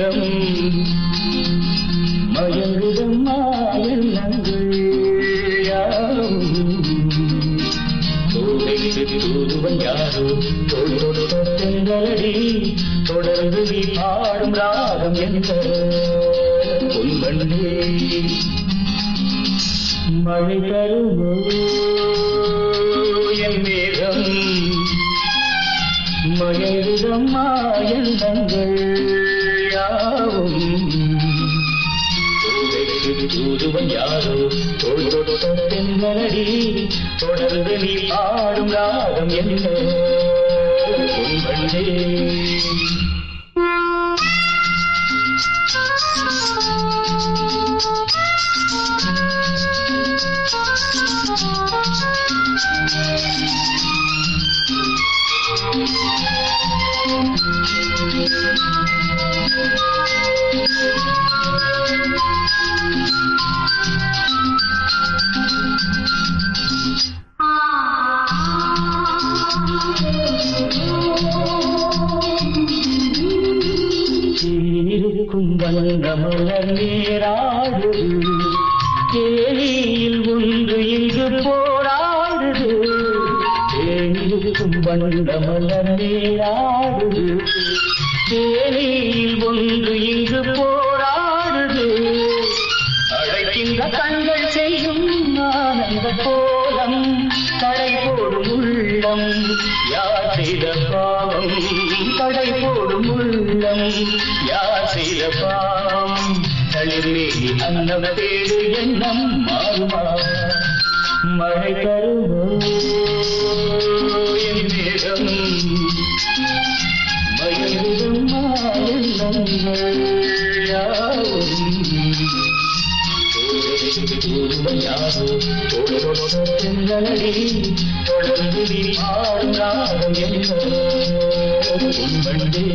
மேகம் மயங்குதம்மா எண்ணங்கள் யாவும் தூதைக்கு தூதுவன் யாரோ தோள் தொடுத்த தென்றலடி தொடர்ந்து நீ பாடும் ராகம் என்ற பொன்வண்டே மழை தருவோ என் மேகம் மயங்குதம்மா எண்ணங்கள் யாவும் தூதுவன் யாரோ தோள் தொடுத்த தென்றலடி தொடர்ந்து நீ பாடும் ராகம் என்ன பொன்வண்டே இருக்கும் வண்ணமலர் நீராடுது கேலியில் ஒன்று இங்கு போராடுது தேனிருக்கும் வண்ணமலர் நீராடுது கேலியில் ஒன்று இங்கு போராடுது அழைக்கின்ற கண்கள் செய்யும் ஆனந்த கோலம் கடை போடும் உள்ளம் யார் செய்த பாவம் கடை போடும் உள்ளம் யார் செய்த பாவம் தளிர்மேனி அன்னம் தேடு எண்ணம் மாறுமா மழை தருமோ என் மேகம் மயங்குதம் மாறுங்கள் யாவும் தொடர்ந்து நீ பாடும் ராகம் என்ன உண்பண்டே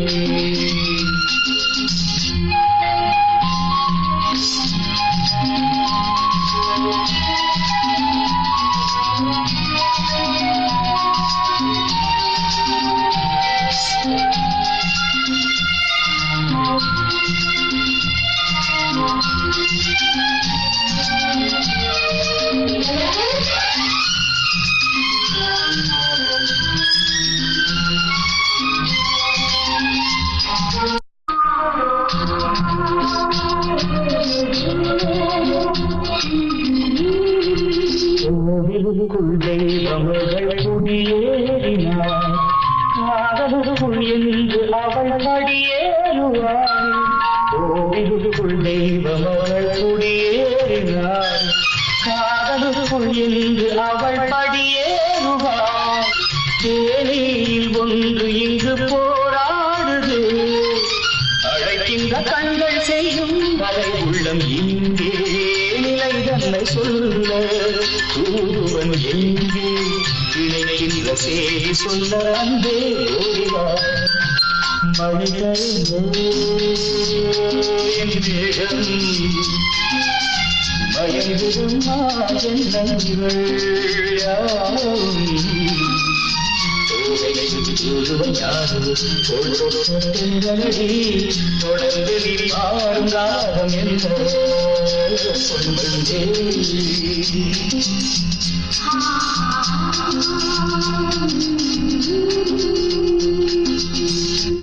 கோவிலுக்குள் தெய்வங்கள் குடியேறினார் காதலுக்குள் என்று அவள் படியேறுவாள் கோவிலுக்குள் தெய்வங்கள் குடியேறினார் காதலுக்குள் என்று அவள் படியேறுவாள் தேனியில் ஒன்று இங்கு போராடுது அழைக்கின்ற கண்கள் செய்யும் வரை உள்ளம் இங்கே நிலை தன்னை சொல்ல தூதுவன் எங்கே இணைக்கின்ற செய்தி சொல்ல அன்பே ஓடிவா மனிதன் மேகம் மயங்குதும் எண்ணங்கள் யாவும் தொடர்ந்து நீ பாடும் ராகம் என்ன சொல்லுங்கே ஆ